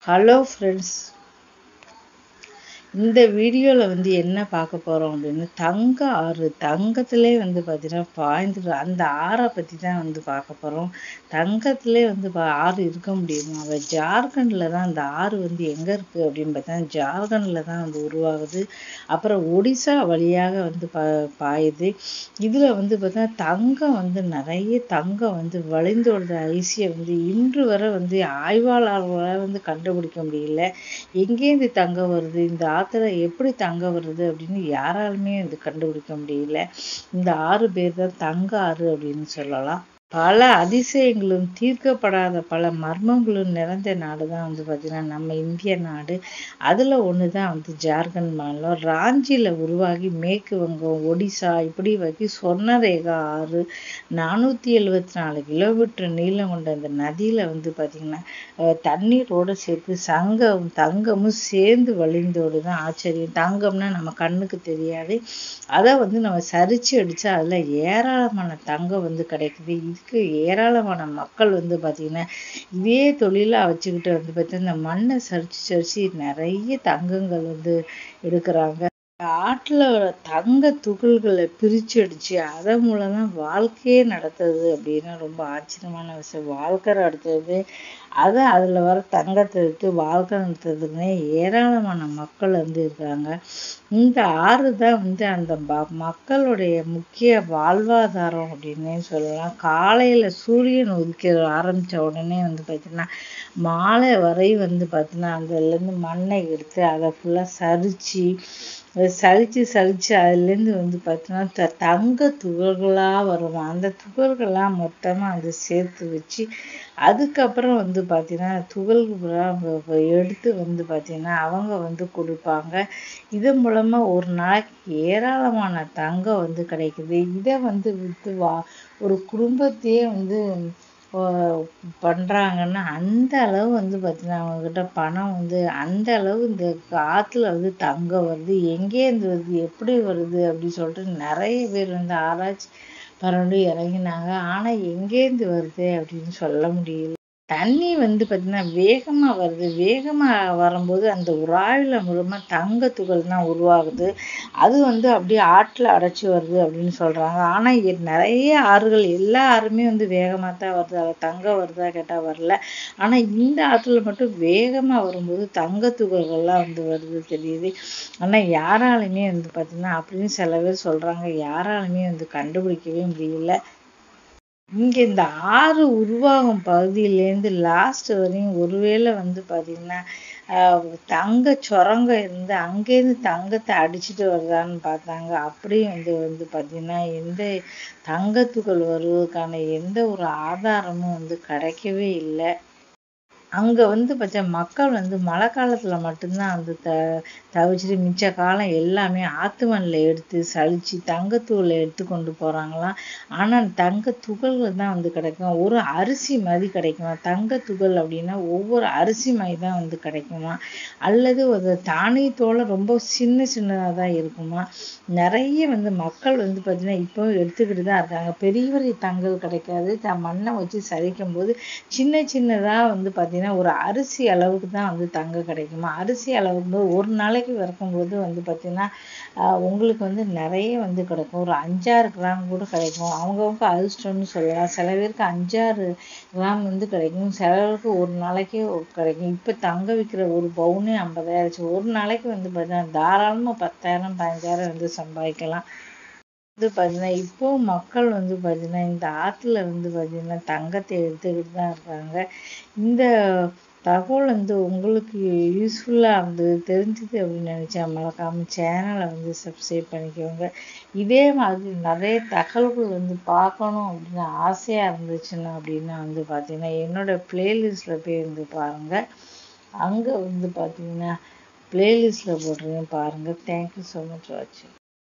hello friends இந்த வீடியோவில் வந்து என்ன பார்க்க போகிறோம் அப்படின்னு தங்க ஆறு தங்கத்திலே வந்து பார்த்தீங்கன்னா பாய்ந்துட்டு அந்த ஆறை பற்றி தான் வந்து பார்க்க போகிறோம் தங்கத்திலே வந்து பா ஆறு இருக்க முடியுமா அவள் ஜார்க்கண்டில் தான் அந்த ஆறு வந்து எங்கே இருக்குது அப்படின்னு பார்த்தா ஜார்க்கண்டில் தான் வந்து உருவாகுது அப்புறம் ஒடிசா வழியாக வந்து பா பாயுது இதில் வந்து பார்த்தா தங்கம் வந்து நிறைய தங்கம் வந்து வழிந்தோடுற ஐசியை வந்து இன்று வரை வந்து ஆய்வாளர்களால் வந்து கண்டுபிடிக்க முடியல எங்கேருந்து தங்கம் வருது இந்த ஆற்றுல எப்படி தங்கம் வருது அப்படின்னு யாராலுமே வந்து கண்டுபிடிக்க முடியல இந்த ஆறு பேர் தான் தங்க ஆறு அப்படின்னு சொல்லலாம் பல அதிசயங்களும் தீர்க்கப்படாத பல மர்மங்களும் நிறைந்த நாடு தான் வந்து பார்த்திங்கன்னா நம்ம இந்திய நாடு அதில் ஒன்று தான் வந்து ஜார்க்கண்ட் மாநிலம் ராஞ்சியில் உருவாகி மேற்கு வங்கம் ஒடிசா இப்படி வரைக்கும் சொர்ணரேகா ஆறு நானூற்றி எழுபத்தி நாலு கிலோமீட்டர் நீளம் கொண்ட இந்த நதியில் வந்து பார்த்திங்கன்னா தண்ணீரோடு சேர்த்து சங்கம் தங்கமும் சேர்ந்து வழிந்தோடு தான் ஆச்சரியம் தங்கம்னா நம்ம கண்ணுக்கு தெரியாது அதை வந்து நம்ம சரிச்சு அடித்தா அதில் ஏராளமான தங்கம் வந்து கிடைக்குது இதுக்கு ஏராளமான மக்கள் வந்து பார்த்திங்கன்னா இதே தொழிலாக வச்சுக்கிட்டு வந்து பார்த்தீங்கன்னா இந்த மண்ணை சரிச்சு சரிச்சு நிறைய தங்கங்கள் வந்து எடுக்கிறாங்க ஆற்றுல தங்க துகள்களை பிரிச்சு அடிச்சு அதன் மூலம் தான் வாழ்க்கையே நடத்துது அப்படின்னா ரொம்ப ஆச்சரியமான விஷயம் வாழ்க்கை நடத்துறது அதை அதில் வர தங்கத்தை எடுத்து வாழ்க்கை நடத்துறதுக்குன்னே ஏராளமான மக்கள் வந்து இருக்காங்க இந்த ஆறு தான் வந்து அந்த மக்களுடைய முக்கிய வாழ்வாதாரம் அப்படின்னே சொல்லலாம் காலையில் சூரியன் உதிக்க ஆரம்பித்த உடனே வந்து பார்த்திங்கன்னா மாலை வரை வந்து பார்த்திங்கன்னா அதுலேருந்து மண்ணை எடுத்து அதை ஃபுல்லாக சரித்து சலிச்சு சலிச்சு அதுலேருந்து வந்து பார்த்தீங்கன்னா த தங்க துகள்களாக வரும் அந்த துகள்கள்லாம் மொத்தமாக அதை சேர்த்து வச்சு அதுக்கப்புறம் வந்து பார்த்தீங்கன்னா துகள்களாம் எடுத்து வந்து பார்த்தீங்கன்னா அவங்க வந்து கொடுப்பாங்க இது மூலமாக ஒரு நாளைக்கு ஏராளமான தங்கம் வந்து கிடைக்குது இதை வந்து விற்று வா ஒரு குடும்பத்தையே வந்து பண்ணுறாங்கன்னா அந்த அளவு வந்து பார்த்தீங்கன்னா அவங்கக்கிட்ட பணம் வந்து அந்த அளவு இந்த காற்றுல வந்து தங்கம் வருது எங்கேருந்து வருது எப்படி வருது அப்படின்னு சொல்லிட்டு நிறைய பேர் வந்து ஆராய்ச்சி பரண்டு இறங்கினாங்க ஆனால் எங்கேருந்து வருது அப்படின்னு சொல்ல முடியல தண்ணி வந்து பார்த்திங்கன்னா வேகமாக வருது வேகமாக வரும்போது அந்த உராயில் மூலமாக தங்க துகள் தான் உருவாகுது அது வந்து அப்படியே ஆற்றில் அடைச்சி வருது அப்படின்னு சொல்கிறாங்க ஆனால் நிறைய ஆறுகள் எல்லா ஆறுமே வந்து வேகமாக தான் வருது அதில் தங்கம் வருதா கேட்டால் வரல ஆனால் இந்த ஆற்றுல மட்டும் வேகமாக வரும்போது தங்க துகள்கள்லாம் வந்து வருது தெரியுது ஆனால் யாராலுமே வந்து பார்த்திங்கன்னா அப்படின்னு சில பேர் சொல்கிறாங்க யாராலுமே வந்து கண்டுபிடிக்கவே முடியல இங்கே இந்த ஆறு உருவாகும் பகுதியிலேருந்து லாஸ்ட் வரையும் ஒருவேளை வந்து பார்த்திங்கன்னா தங்க சுரங்கம் இருந்து அங்கேருந்து தங்கத்தை அடிச்சுட்டு வருதான்னு பார்த்தாங்க அப்படியும் வந்து வந்து பார்த்திங்கன்னா எந்த தங்கத்துகள் வருவதற்கான எந்த ஒரு ஆதாரமும் வந்து கிடைக்கவே இல்லை அங்கே வந்து பார்த்தா மக்கள் வந்து மழை காலத்தில் மட்டும்தான் வந்து த தவிச்சிட்டு மிச்ச காலம் எல்லாமே ஆத்து மண்ணில் எடுத்து சளிச்சு தங்கத்தூளை எடுத்து கொண்டு போகிறாங்களாம் ஆனால் தங்க துகள்கள் தான் வந்து கிடைக்கும் ஒரு அரிசி மாதிரி கிடைக்குமா தங்க துகள் அப்படின்னா ஒவ்வொரு அரிசி மாதிரி தான் வந்து கிடைக்குமா அல்லது ஒரு தானியத்தோட ரொம்ப சின்ன சின்னதாக தான் இருக்குமா நிறைய வந்து மக்கள் வந்து பார்த்திங்கன்னா இப்போ எடுத்துக்கிட்டு தான் இருக்காங்க பெரிய பெரிய தங்கல் கிடைக்காது த மண்ணை வச்சு சரிக்கும் போது சின்ன சின்னதாக வந்து பார்த்திங்கன்னா ஒரு அரிசி அளவுக்கு தான் வந்து தங்கம் கிடைக்குமா அரிசி அளவுக்கு ஒரு நாளைக்கு வறுக்கும்போது வந்து பார்த்திங்கன்னா உங்களுக்கு வந்து நிறைய வந்து கிடைக்கும் ஒரு அஞ்சாறு கிராம் கூட கிடைக்கும் அவங்கவுங்க அதிர்ஷ்டம்னு சொல்லலாம் சில பேருக்கு அஞ்சாறு கிராம் வந்து கிடைக்கும் சிலருக்கு ஒரு நாளைக்கே கிடைக்கும் இப்போ தங்க விற்கிற ஒரு பவுனே ஐம்பதாயிரம் ஒரு நாளைக்கு வந்து பார்த்தீங்கன்னா தாராளமாக பத்தாயிரம் பதினஞ்சாயிரம் வந்து சம்பாதிக்கலாம் வந்து பார்த்தீங்கன்னா இப்போ மக்கள் வந்து பார்த்தீங்கன்னா இந்த ஆற்றுல வந்து பார்த்தீங்கன்னா தங்கத்தை எடுத்துக்கிட்டு தான் இருக்காங்க இந்த தகவல் வந்து உங்களுக்கு யூஸ்ஃபுல்லாக வந்து தெரிஞ்சுது அப்படின்னு நினச்சா மறக்காமல் சேனலை வந்து சப்ஸ்கிரைப் பண்ணிக்கோங்க இதே மாதிரி நிறைய தகவல்கள் வந்து பார்க்கணும் அப்படின்னு ஆசையாக இருந்துச்சுன்னா அப்படின்னா வந்து பார்த்தீங்கன்னா என்னோடய ப்ளேலிஸ்ட்டில் போய் வந்து பாருங்கள் அங்கே வந்து பார்த்தீங்கன்னா ப்ளேலிஸ்ட்டில் போட்டிருக்கேன் பாருங்கள் தேங்க்யூ ஸோ மச் வாட்சிங்